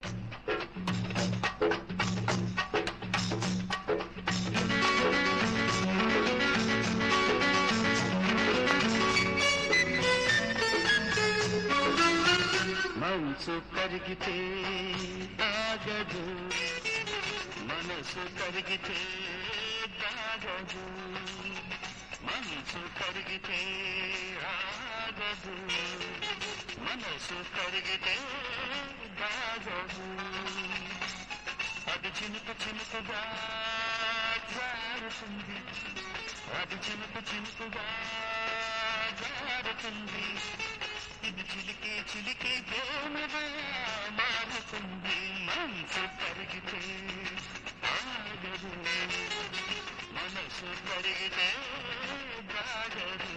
మనసు కరిగితే ఆగదు మనసు కరిగితే దాగదు మనసు కరిగితే ఆగదు మనసు కరిగితే దాగదు అది చినుకు చినుకుగా జారుతుంది అది చినుకు చినుకుగా జారుతుంది ఇది చిలికే చిలికే ప్రేమగా మారుతుంది మనసు కరిగితే ఆగదు మనసు కరిగితే బాగదు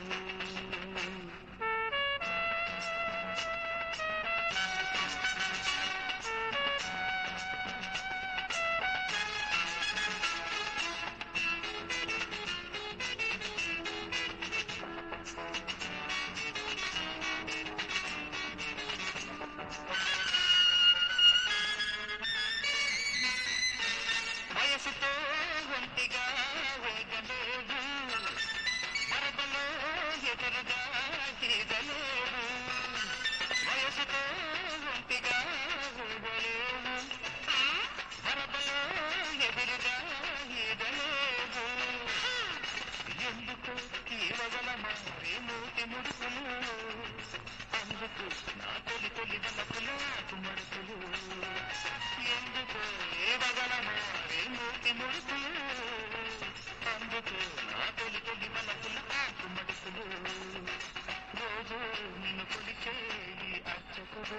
వయసుతో ఒంటిగా వేగలేదు వరదలో ఎదురుగా ఈదలేదు వయసుతో ఒంటిగా వేగలేదు వరదలో ఎదురుగా ఈదలేదు ఎందుకు ఈవగల మారే మూటి ముడుకులు అందుకు నా తొలి తొలి వలపులు ఆకు మడుకులు ఎందుకు ఏవగల మారే మూటి ముడుకులు అందుకు నా తొలి తొలి వలపులు ఆకు మడుకులు రోజు నిన్ను కొలిచే ఈ అర్చకుడు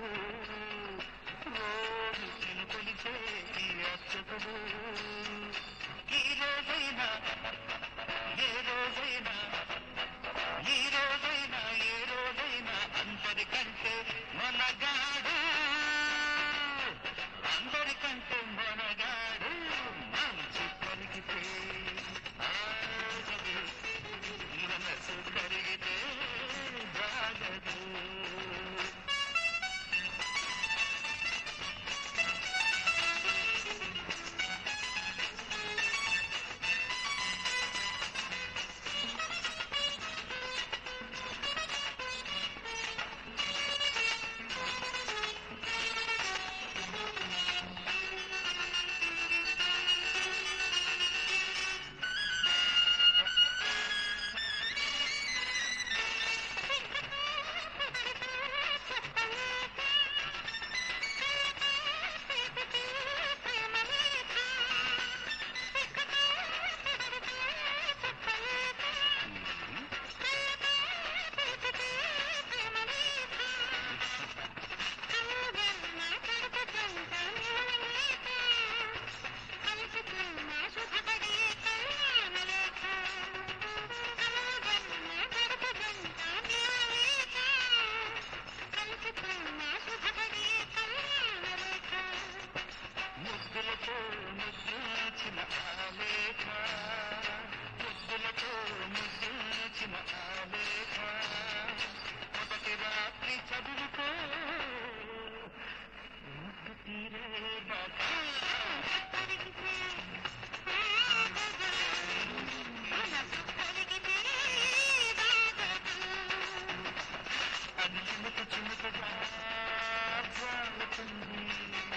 రోజు నిన్ను కొలిచే ఈ అర్చకుడు ఈ రోజైనా ఏ రోజైనా ఈ రోజైనా ఏ రోజైనా అందరికంటే మనగాడు అందరికంటే మనగాడు మనసు కరిగితే ఆగదు మనసు కరిగితే బాగదు ముద్దులతో ముద్దించిన ఆలేఖ ముద్దులతో ముద్దించిన ఆలేఖ మొదటి రాత్రి చదువుకో ముద్దు తీరేదాకా అది చినుకు చినుకుగా జారుతుంది